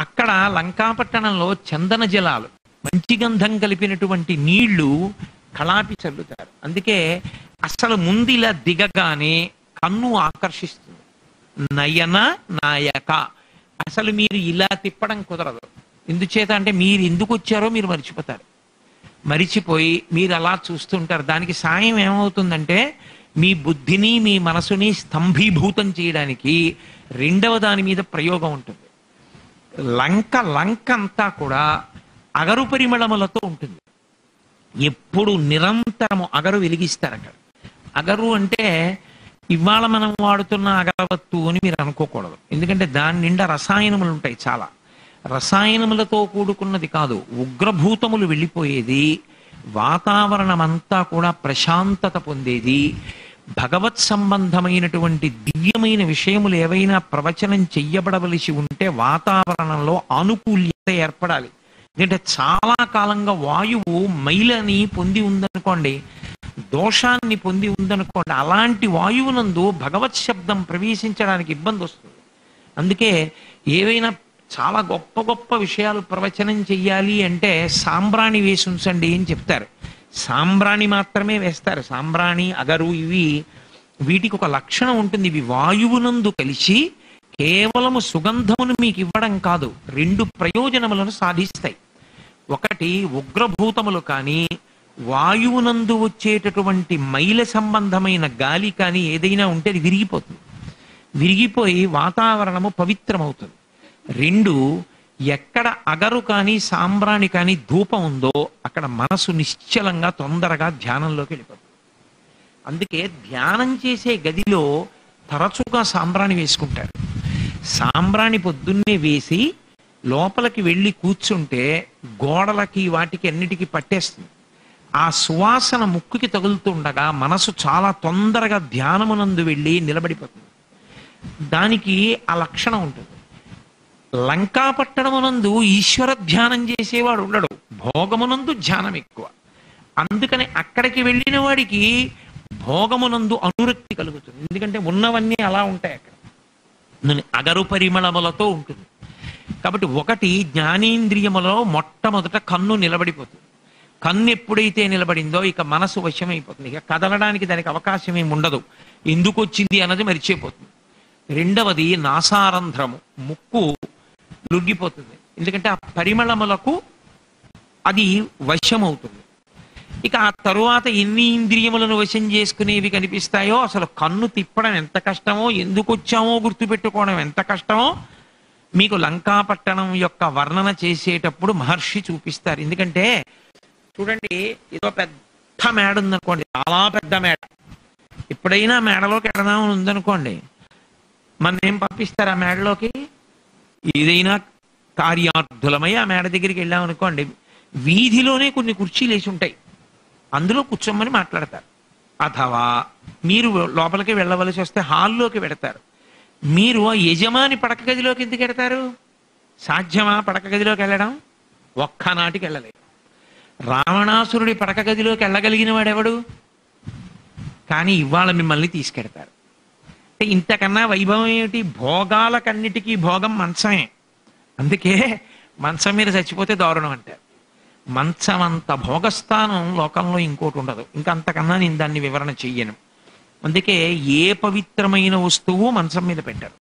అక్కడ లంకాపట్టణంలో చందన జలాలు మంచి గంధం కలిపినటువంటి నీళ్లు కళాపి చల్లుతారు అందుకే అసలు ముందు ఇలా దిగగానే కన్ను ఆకర్షిస్తుంది నయన నాయక అసలు మీరు ఇలా తిప్పడం కుదరదు ఎందుచేత అంటే మీరు ఎందుకు వచ్చారో మీరు మర్చిపోతారు మరిచిపోయి మీరు అలా చూస్తుంటారు దానికి సాయం ఏమవుతుందంటే మీ బుద్ధిని మీ మనసుని స్తంభీభూతం చేయడానికి రెండవ దాని మీద ప్రయోగం ఉంటుంది లంక లంక అంతా కూడా అగరు పరిమళములతో ఉంటుంది ఎప్పుడు నిరంతరము అగరు వెలిగిస్తారు అక్కడ అగరు అంటే ఇవాళ మనం వాడుతున్న అగరవత్తు అని మీరు అనుకోకూడదు ఎందుకంటే దాని నిండా రసాయనములు ఉంటాయి చాలా రసాయనములతో కూడుకున్నది కాదు ఉగ్రభూతములు వెళ్ళిపోయేది వాతావరణం అంతా కూడా ప్రశాంతత పొందేది భగవత్ సంబంధమైనటువంటి దివ్యమైన విషయములు ఏవైనా ప్రవచనం చెయ్యబడవలసి ఉంటే వాతావరణంలో ఆనుకూల్యత ఏర్పడాలి ఎందుకంటే చాలా కాలంగా వాయువు మైలని పొంది ఉందనుకోండి దోషాన్ని పొంది ఉందనుకోండి అలాంటి వాయువునందు భగవత్ శబ్దం ప్రవేశించడానికి ఇబ్బంది వస్తుంది అందుకే ఏవైనా చాలా గొప్ప గొప్ప విషయాలు ప్రవచనం చెయ్యాలి అంటే సాంబ్రాణి వేసి ఉంచండి అని చెప్తారు సాంబ్రాణి మాత్రమే వేస్తారు సాంబ్రాణి అగరు ఇవి వీటికి ఒక లక్షణం ఉంటుంది ఇవి వాయువునందు కలిసి కేవలము సుగంధమును మీకు ఇవ్వడం కాదు రెండు ప్రయోజనములను సాధిస్తాయి ఒకటి ఉగ్రభూతములు కానీ వాయువునందు వచ్చేటటువంటి మైల సంబంధమైన గాలి కానీ ఏదైనా ఉంటే అది విరిగిపోతుంది విరిగిపోయి వాతావరణము పవిత్రమవుతుంది రెండు ఎక్కడ అగరు కానీ సాంబ్రాణి కానీ ధూపం ఉందో అక్కడ మనసు నిశ్చలంగా తొందరగా ధ్యానంలోకి వెళ్ళిపోతుంది అందుకే ధ్యానం చేసే గదిలో తరచుగా సాంబ్రాణి వేసుకుంటారు సాంబ్రాణి పొద్దున్నే వేసి లోపలికి వెళ్ళి కూర్చుంటే గోడలకి వాటికి అన్నిటికీ పట్టేస్తుంది ఆ సువాసన ముక్కుకి తగులుతుండగా మనసు చాలా తొందరగా ధ్యానమునందు వెళ్ళి నిలబడిపోతుంది దానికి ఆ లక్షణం ఉంటుంది లంకాపట్టణమునందు ఈశ్వర ధ్యానం చేసేవాడు ఉండడు భోగమునందు ధ్యానం ఎక్కువ అందుకని అక్కడికి వెళ్ళిన వాడికి భోగమునందు అనురక్తి కలుగుతుంది ఎందుకంటే ఉన్నవన్నీ అలా ఉంటాయి అక్కడ నన్ను అగరు పరిమళములతో ఉంటుంది కాబట్టి ఒకటి జ్ఞానేంద్రియములో మొట్టమొదట కన్ను నిలబడిపోతుంది కన్ను ఎప్పుడైతే నిలబడిందో ఇక మనసు వశమైపోతుంది ఇక కదలడానికి దానికి అవకాశం ఏమి ఉండదు ఎందుకు వచ్చింది అన్నది మరిచిపోతుంది రెండవది నాసారంధ్రము ముక్కు లొంగిపోతుంది ఎందుకంటే ఆ పరిమళములకు అది వశమవుతుంది ఇక ఆ తరువాత ఎన్ని ఇంద్రియములను వశం చేసుకునేవి కనిపిస్తాయో అసలు కన్ను తిప్పడం ఎంత కష్టమో ఎందుకు వచ్చామో గుర్తుపెట్టుకోవడం ఎంత కష్టమో మీకు లంకాపట్టణం యొక్క వర్ణన చేసేటప్పుడు మహర్షి చూపిస్తారు ఎందుకంటే చూడండి ఏదో పెద్ద మేడ ఉందనుకోండి చాలా పెద్ద మేడ ఎప్పుడైనా మేడలోకి వెళదామని ఉందనుకోండి మన ఏం పంపిస్తారు ఆ మేడలోకి ఏదైనా కార్యార్థులమై ఆ మేడ దగ్గరికి వెళ్ళాం అనుకోండి వీధిలోనే కొన్ని కుర్చీలు వేసి ఉంటాయి అందులో కూర్చోమని మాట్లాడతారు అథవా మీరు లోపలికి వెళ్ళవలసి వస్తే హాల్లోకి వెడతారు మీరు ఆ యజమాని పడక గదిలోకి ఎందుకు వెడతారు సాధ్యమా పడక గదిలోకి వెళ్ళడం ఒక్కనాటికి వెళ్ళలేదు రావణాసురుడి పడక గదిలోకి వెళ్ళగలిగిన వాడెవడు కానీ ఇవాళ మిమ్మల్ని తీసుకెడతారు అంటే ఇంతకన్నా వైభవం ఏమిటి భోగాలకన్నిటికీ భోగం మంచమే అందుకే మంచం మీద చచ్చిపోతే దారుణం అంటారు మంచం అంత భోగస్థానం లోకంలో ఇంకోటి ఉండదు ఇంకా అంతకన్నా నేను దాన్ని వివరణ చెయ్యను అందుకే ఏ పవిత్రమైన వస్తువు మంచం మీద పెట్టారు